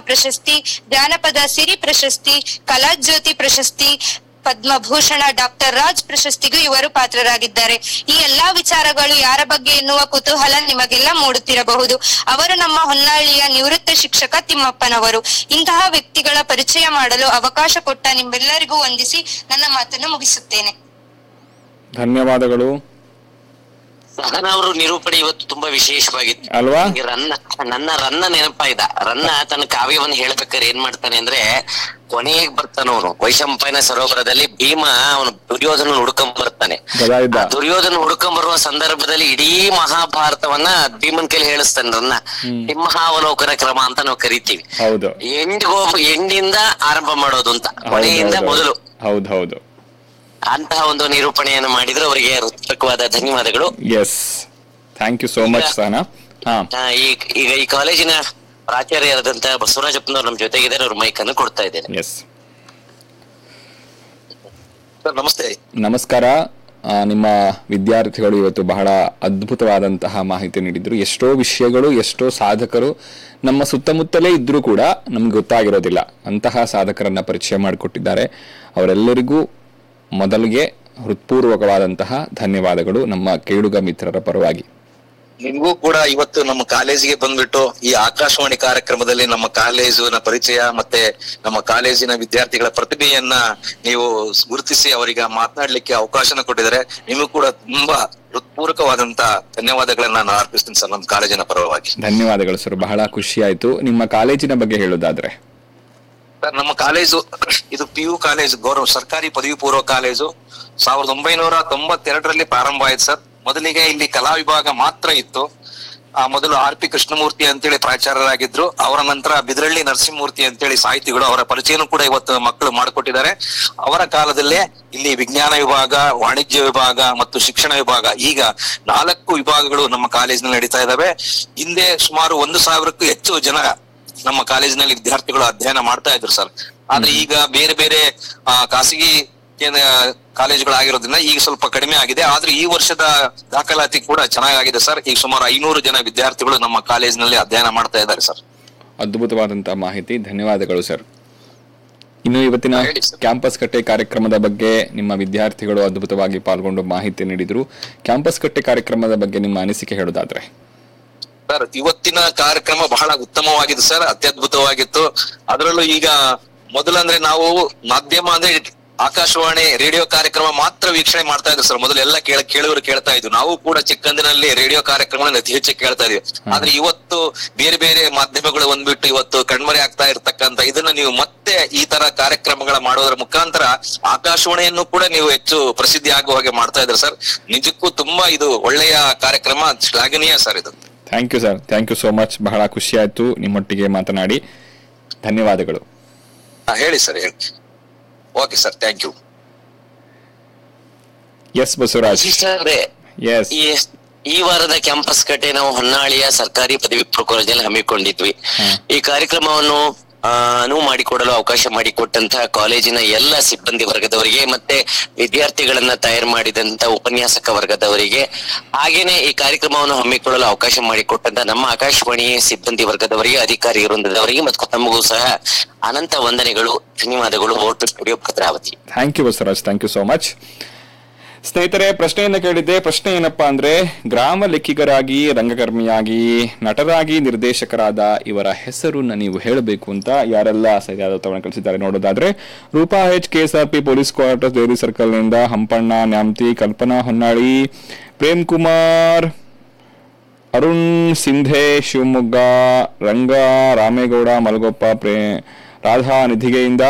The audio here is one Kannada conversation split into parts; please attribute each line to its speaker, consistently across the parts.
Speaker 1: ಪ್ರಶಸ್ತಿ ಜಾನಪದ ಸಿರಿ ಪ್ರಶಸ್ತಿ ಕಲಾಜ್ಯೋತಿ ಪ್ರಶಸ್ತಿ ಪದ್ಮಭೂಷಣ ಡಾಕ್ಟರ್ ರಾಜ್ ಪ್ರಶಸ್ತಿಗೂ ಇವರು ಪಾತ್ರರಾಗಿದ್ದಾರೆ ಈ ಎಲ್ಲಾ ವಿಚಾರಗಳು ಯಾರ ಬಗ್ಗೆ ಎನ್ನುವ ಕುತೂಹಲ ನಿಮಗೆಲ್ಲ ಮೂಡುತ್ತಿರಬಹುದು ಅವರು ನಮ್ಮ ಹೊನ್ನಾಳಿಯ ನಿವೃತ್ತ ಶಿಕ್ಷಕ ತಿಮ್ಮಪ್ಪನವರು ಇಂತಹ ವ್ಯಕ್ತಿಗಳ ಪರಿಚಯ ಮಾಡಲು ಅವಕಾಶ ಕೊಟ್ಟ ನಿಮ್ಮೆಲ್ಲರಿಗೂ ವಂದಿಸಿ ನನ್ನ ಮಾತನ್ನು ಮುಗಿಸುತ್ತೇನೆ
Speaker 2: ಧನ್ಯವಾದಗಳು
Speaker 3: ಸಹನ ಅವರು ನಿರೂಪಣೆ ಇವತ್ತು ತುಂಬಾ ವಿಶೇಷವಾಗಿತ್ತು
Speaker 2: ಅಲ್ವಾ
Speaker 3: ನಂಗೆ ರನ್ನ ನನ್ನ ರನ್ನ ನೆನಪಾಯ್ದ ರನ್ನ ತನ್ನ ಕಾವ್ಯವನ್ನು ಹೇಳ್ಬೇಕಾದ್ರೆ ಏನ್ ಮಾಡ್ತಾನೆ ಅಂದ್ರೆ ಕೊನೆಗೆ ಬರ್ತಾನ ಅವನು ವೈಶಂಪಾಯನ ಸರೋವರದಲ್ಲಿ ಭೀಮ ಅವನು ದುರ್ಯೋಧನ ಹುಡ್ಕೊಂಡ್ ಬರ್ತಾನೆ
Speaker 2: ಗದಾ ಇದ್ದ
Speaker 3: ಆ ದುರ್ಯೋಧನ ಹುಡ್ಕೊಂಡ್ ಬರುವ ಸಂದರ್ಭದಲ್ಲಿ ಇಡೀ ಮಹಾಭಾರತವನ್ನ ಭೀಮನ್ ಕೈಲಿ ಹೇಳಿಸ್ತಾನೆ ರನ್ನ ಸಿಂಹಾವಲೋಕನ ಕ್ರಮ ಅಂತ ನಾವು ಕರಿತೀವಿ
Speaker 2: ಹೌದು
Speaker 3: ಎಂಡ್ಗೋ ಎಂಡಿಂದ ಆರಂಭ ಮಾಡೋದು ಅಂತ ಕೊನೆಯಿಂದ
Speaker 2: ಹೌದು,
Speaker 3: ಮೊದಲು
Speaker 2: ಹೌದು ಹೌದು
Speaker 3: ಅಂತಹ ಒಂದು ನಿರೂಪಣೆಯನ್ನು ಮಾಡಿದ್ರೆ ಅವರಿಗೆ ಹೃತ್ಪೂರ್ವಕವಾದ ಧನ್ಯವಾದಗಳು
Speaker 2: yes thank you so much Sahana ಹಾ
Speaker 3: ಆ, ಈ ಈಗ ಈ ಕಾಲೇಜಿನ ಪ್ರಾಚಾರ್ಯರಾದಂತ ಬಸವರಾಜಪ್ಪನವ್ರು ನಮ್ ಜೊತೆಗಿದ್ದಾರೆ ಅವ್ರ ಮೈಕ್ ಅನ್ನು ಕೊಡ್ತಾ ಇದ್ದೇನೆ
Speaker 2: ಎಸ್
Speaker 4: ಸರ್ ನಮಸ್ತೆ
Speaker 2: ನಮಸ್ಕಾರ ಆ, ನಿಮ್ಮ ವಿದ್ಯಾರ್ಥಿಗಳು ಇವತ್ತು ಬಹಳ ಅದ್ಭುತವಾದಂತಹ ಮಾಹಿತಿ ನೀಡಿದ್ರು ಎಷ್ಟೋ ವಿಷಯಗಳು ಎಷ್ಟೋ ಸಾಧಕರು ನಮ್ಮ ಸುತ್ತಮುತ್ತಲೇ ಇದ್ರೂ ಕೂಡ ನಮ್ಗೆ ಗೊತ್ತಾಗಿರೋದಿಲ್ಲ ಅಂತಹ ಸಾಧಕರನ್ನ ಪರಿಚಯ ಮಾಡಿಕೊಟ್ಟಿದ್ದಾರೆ ಅವರೆಲ್ಲರಿಗೂ ಮೊದಲಿಗೆ ಹೃತ್ಪೂರ್ವಕವಾದಂತಹ ಧನ್ಯವಾದಗಳು ನಮ್ಮ ಕೇಳುಗ ಮಿತ್ರರ ಪರವಾಗಿ
Speaker 4: ನಿಮ್ಗೂ ಕೂಡ ಇವತ್ತು ನಮ್ಮ ಕಾಲೇಜಿಗೆ ಬಂದ್ಬಿಟ್ಟು ಈ ಆಕಾಶವಾಣಿ ಕಾರ್ಯಕ್ರಮದಲ್ಲಿ ನಮ್ಮ ಕಾಲೇಜಿನ ಪರಿಚಯ ಮತ್ತೆ ನಮ್ಮ ಕಾಲೇಜಿನ ವಿದ್ಯಾರ್ಥಿಗಳ ಪ್ರತಿಭೆಯನ್ನ ನೀವು ಗುರುತಿಸಿ ಅವರಿಗೆ ಮಾತನಾಡ್ಲಿಕ್ಕೆ ಅವಕಾಶನ ಕೊಟ್ಟಿದ್ದಾರೆ ನಿಮಗೂ ಕೂಡ ತುಂಬಾ ಹೃತ್ಪೂರ್ವಕವಾದಂತ ಧನ್ಯವಾದಗಳನ್ನ ನಾನು ಅರ್ಪಿಸ್ತೀನಿ ಸರ್ ನಮ್ಮ ಕಾಲೇಜಿನ ಪರವಾಗಿ
Speaker 2: ಧನ್ಯವಾದಗಳು ಸರ್ ಬಹಳ ಖುಷಿ ಆಯ್ತು ನಿಮ್ಮ ಕಾಲೇಜಿನ ಬಗ್ಗೆ ಹೇಳೋದಾದ್ರೆ
Speaker 4: ಸರ್ ನಮ್ಮ ಕಾಲೇಜು ಇದು ಪಿ ಯು ಕಾಲೇಜು ಗೌರವ ಸರ್ಕಾರಿ ಪದವಿ ಪೂರ್ವ ಕಾಲೇಜು ಸಾವಿರದ ಒಂಬೈನೂರ ತೊಂಬತ್ತೆರಡರಲ್ಲಿ ಪ್ರಾರಂಭ ಆಯ್ತು ಸರ್ ಮೊದಲಿಗೆ ಇಲ್ಲಿ ಕಲಾ ವಿಭಾಗ ಮಾತ್ರ ಇತ್ತು ಆ ಮೊದಲು ಆರ್ ಪಿ ಕೃಷ್ಣಮೂರ್ತಿ ಅಂತೇಳಿ ಪ್ರಾಚಾರ್ಯರಾಗಿದ್ರು ಅವರ ನಂತರ ಬಿದರಳ್ಳಿ ನರಸಿಂಹಮೂರ್ತಿ ಅಂತೇಳಿ ಸಾಹಿತಿಗಳು ಅವರ ಪರಿಚಯನೂ ಕೂಡ ಇವತ್ತು ಮಕ್ಕಳು ಮಾಡಿಕೊಟ್ಟಿದ್ದಾರೆ ಅವರ ಕಾಲದಲ್ಲೇ ಇಲ್ಲಿ ವಿಜ್ಞಾನ ವಿಭಾಗ ವಾಣಿಜ್ಯ ವಿಭಾಗ ಮತ್ತು ಶಿಕ್ಷಣ ವಿಭಾಗ ಈಗ ನಾಲ್ಕು ವಿಭಾಗಗಳು ನಮ್ಮ ಕಾಲೇಜಿನಲ್ಲಿ ನಡೀತಾ ಇದಾವೆ ಹಿಂದೆ ಸುಮಾರು ಒಂದು ಸಾವಿರಕ್ಕೂ ಹೆಚ್ಚು ಜನ ನಮ್ಮ ಕಾಲೇಜಿನಲ್ಲಿ ವಿದ್ಯಾರ್ಥಿಗಳು ಅಧ್ಯಯನ ಮಾಡ್ತಾ ಇದ್ರು ಸರ್ ಆದ್ರೆ ಈಗ ಬೇರೆ ಬೇರೆ ಆ, ಖಾಸಗಿ ಕೇಂದ್ರ ಕಾಲೇಜುಗಳಾಗಿರೋದ್ರಿಂದ ಈಗ ಸ್ವಲ್ಪ ಕಡಿಮೆ ಆಗಿದೆ ಆದ್ರೆ ಈ ವರ್ಷದ ದಾಖಲಾತಿ ಕೂಡ ಚೆನ್ನಾಗಿದೆ ಸರ್ ಈಗ ಸುಮಾರು ಐನೂರು ಜನ ವಿದ್ಯಾರ್ಥಿಗಳು ನಮ್ಮ ಕಾಲೇಜಿನಲ್ಲಿ ಅಧ್ಯಯನ ಮಾಡ್ತಾ ಇದ್ದಾರೆ ಸರ್
Speaker 2: ಅದ್ಭುತವಾದಂತಹ ಮಾಹಿತಿ ಧನ್ಯವಾದಗಳು ಸರ್ ಇನ್ನು ಇವತ್ತಿನ
Speaker 4: ಹೇಳಿ ಸರ್.
Speaker 2: ಕ್ಯಾಂಪಸ್ ಕಟ್ಟೆ ಕಾರ್ಯಕ್ರಮದ ಬಗ್ಗೆ ನಿಮ್ಮ ವಿದ್ಯಾರ್ಥಿಗಳು ಅದ್ಭುತವಾಗಿ ಪಾಲ್ಗೊಂಡು ಮಾಹಿತಿ ನೀಡಿದ್ರು ಕ್ಯಾಂಪಸ್ ಕಟ್ಟೆ ಕಾರ್ಯಕ್ರಮದ ಬಗ್ಗೆ ನಿಮ್ಮ ಅನಿಸಿಕೆ ಹೇಳೋದಾದ್ರೆ
Speaker 4: ಸರ್ ಇವತ್ತಿನ ಕಾರ್ಯಕ್ರಮ ಬಹಳ ಉತ್ತಮವಾಗಿದೆ ಸರ್ ಅತ್ಯದ್ಭುತವಾಗಿತ್ತು ಅದರಲ್ಲೂ ಈಗ ಮೊದಲಂದ್ರೆ ನಾವು ಮಾಧ್ಯಮ ಅಂದ್ರೆ ಆಕಾಶವಾಣಿ ರೇಡಿಯೋ ಕಾರ್ಯಕ್ರಮ ಮಾತ್ರ ವೀಕ್ಷಣೆ ಮಾಡ್ತಾ ಇದ್ರು ಸರ್ ಮೊದಲು ಎಲ್ಲ ಕೇಳ ಕೇಳುವರು ಕೇಳ್ತಾ ಇದ್ವು ನಾವು ಕೂಡ ಚಿಕ್ಕಂದಿನಲ್ಲಿ ರೇಡಿಯೋ ಕಾರ್ಯಕ್ರಮ ಅತಿ ಹೆಚ್ಚು ಕೇಳ್ತಾ ಇದೀವಿ ಆದ್ರೆ ಇವತ್ತು ಬೇರೆ ಬೇರೆ ಮಾಧ್ಯಮಗಳು ಬಂದ್ಬಿಟ್ಟು ಇವತ್ತು ಕಣ್ಮರೆ ಆಗ್ತಾ ಇರ್ತಕ್ಕಂತ ಇದನ್ನ ನೀವು ಮತ್ತೆ ಈ ತರ ಕಾರ್ಯಕ್ರಮಗಳ ಮಾಡೋದ್ರ ಮುಖಾಂತರ ಆಕಾಶವಾಣಿಯನ್ನು ಕೂಡ ನೀವು ಹೆಚ್ಚು ಪ್ರಸಿದ್ಧಿ ಆಗುವ ಹಾಗೆ ಮಾಡ್ತಾ ಇದ್ರಿ ಸರ್ ನಿಜಕ್ಕೂ ತುಂಬಾ ಇದು ಒಳ್ಳೆಯ ಕಾರ್ಯಕ್ರಮ ಶ್ಲಾಘನೀಯ ಸರ್ ಇದು
Speaker 2: thank you sir thank you so much ಬಹಳ ಖುಷಿ ಆಯ್ತು ನಿಮ್ಮೊಟ್ಟಿಗೆ ಮಾತನಾಡಿ ಧನ್ಯವಾದಗಳು
Speaker 4: ಹಾ, ಹೇಳಿ ಸರ್ ಹೇಳಿ okay sir thank you
Speaker 2: yes Basavaraj
Speaker 3: sir
Speaker 2: yes
Speaker 3: ಈ ಈ ವಾರದ ಕ್ಯಾಂಪಸ್ ಕಟ್ಟೆ ನಾವು ಹೊನ್ನಾಳಿಯ ಸರ್ಕಾರಿ ಪದವಿ ಪೂರ್ವ ಕಾಲೇಜಲ್ಲಿ ಹಮ್ಮಿಕೊಂಡಿದ್ವಿ ಈ ಕಾರ್ಯಕ್ರಮವನ್ನು ಆ, ಅನುವು ಮಾಡಿಕೊಡಲು ಅವಕಾಶ ಮಾಡಿಕೊಟ್ಟಂತಹ ಕಾಲೇಜಿನ ಎಲ್ಲ ಸಿಬ್ಬಂದಿ ವರ್ಗದವರಿಗೆ ಮತ್ತೆ ವಿದ್ಯಾರ್ಥಿಗಳನ್ನ ತಯಾರು ಮಾಡಿದಂತ ಉಪನ್ಯಾಸಕ ವರ್ಗದವರಿಗೆ ಹಾಗೇನೆ ಈ ಕಾರ್ಯಕ್ರಮವನ್ನು ಹಮ್ಮಿಕೊಳ್ಳಲು ಅವಕಾಶ ಮಾಡಿಕೊಟ್ಟಂತ ನಮ್ಮ ಆಕಾಶವಾಣಿ ಸಿಬ್ಬಂದಿ ವರ್ಗದವರಿಗೆ ಅಧಿಕಾರಿ ವೃಂದದವರಿಗೆ ಮತ್ತು ತಮಗೂ ಸಹ ಅನಂತ ವಂದನೆಗಳು ಧನ್ಯವಾದಗಳು ಓಟ್ studio Bhadravati
Speaker 2: thank you Basavaraj thank you so much ಸ್ನೇಹಿತರೆ ಪ್ರಶ್ನೆಯನ್ನು ಕೇಳಿದ್ದೆ ಪ್ರಶ್ನೆ ಏನಪ್ಪಾ ಅಂದ್ರೆ ಗ್ರಾಮ ಲೆಕ್ಕಿಗರಾಗಿ ರಂಗಕರ್ಮಿಯಾಗಿ ನಟರಾಗಿ ನಿರ್ದೇಶಕರಾದ ಇವರ ಹೆಸರನ್ನ ನೀವು ಹೇಳಬೇಕು ಅಂತ ಯಾರೆಲ್ಲ ಸರಿಯಾದ ಉತ್ತರವನ್ನು ಕಳಿಸಿದ್ದಾರೆ ನೋಡೋದಾದ್ರೆ Rupa H KSRP police quarters dairy circle ನಿಂದ ಹಂಪಣ್ಣ ನ್ಯಾಮ್ತಿ ಕಲ್ಪನಾ ಹೊನ್ನಾಳಿ ಪ್ರೇಮ್ ಕುಮಾರ್ ಅರುಣ್ ಸಿಂಧೆ ಶಿವಮೊಗ್ಗ ರಂಗ ರಾಮೇಗೌಡ ಮಲಗೊಪ್ಪ ಪ್ರೇ ರಾಧಾ ನಿಧಿಗೆಯಿಂದ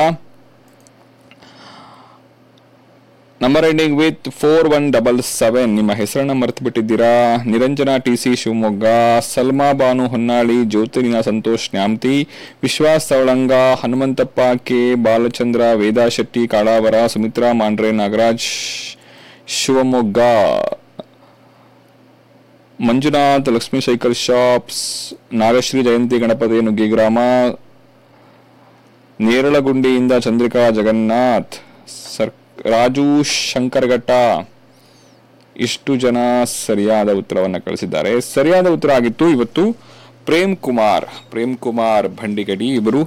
Speaker 2: number ending with four one double seven ನಿಮ್ಮ ಹೆಸರನ್ನ ಮರೆತು ಬಿಟ್ಟಿದ್ದೀರಾ ನಿರಂಜನ ಟಿ ಸಿ ಶಿವಮೊಗ್ಗ ಸಲ್ಮಾ ಬಾನು ಹೊನ್ನಾಳಿ ಜ್ಯೋತಿರಿನ Santosh Nyamti Vishwas Savalanga Hanumanthappa K Balachandra Veda Shetty Kalavara Sumitra Mandre Nagaraj Shivamogga Manjunath Lakshmi cycle shops Nagashree Jayanthi Ganapathi Nuggi ಗ್ರಾಮ ನೇರಳಗುಂಡಿಯಿಂದ ಚಂದ್ರಿಕಾ ಜಗನ್ನಾಥ್ ಸರ್ ರಾಜು ಶಂಕರಘಟ್ಟ ಇಷ್ಟು ಜನ ಸರಿಯಾದ ಉತ್ತರವನ್ನು ಕಳಿಸಿದ್ದಾರೆ ಸರಿಯಾದ ಉತ್ತರ ಆಗಿತ್ತು ಇವತ್ತು ಪ್ರೇಮ್ ಕುಮಾರ್ ಪ್ರೇಮ್ ಕುಮಾರ್ ಭಂಡಿಗಡಿ ಇವರು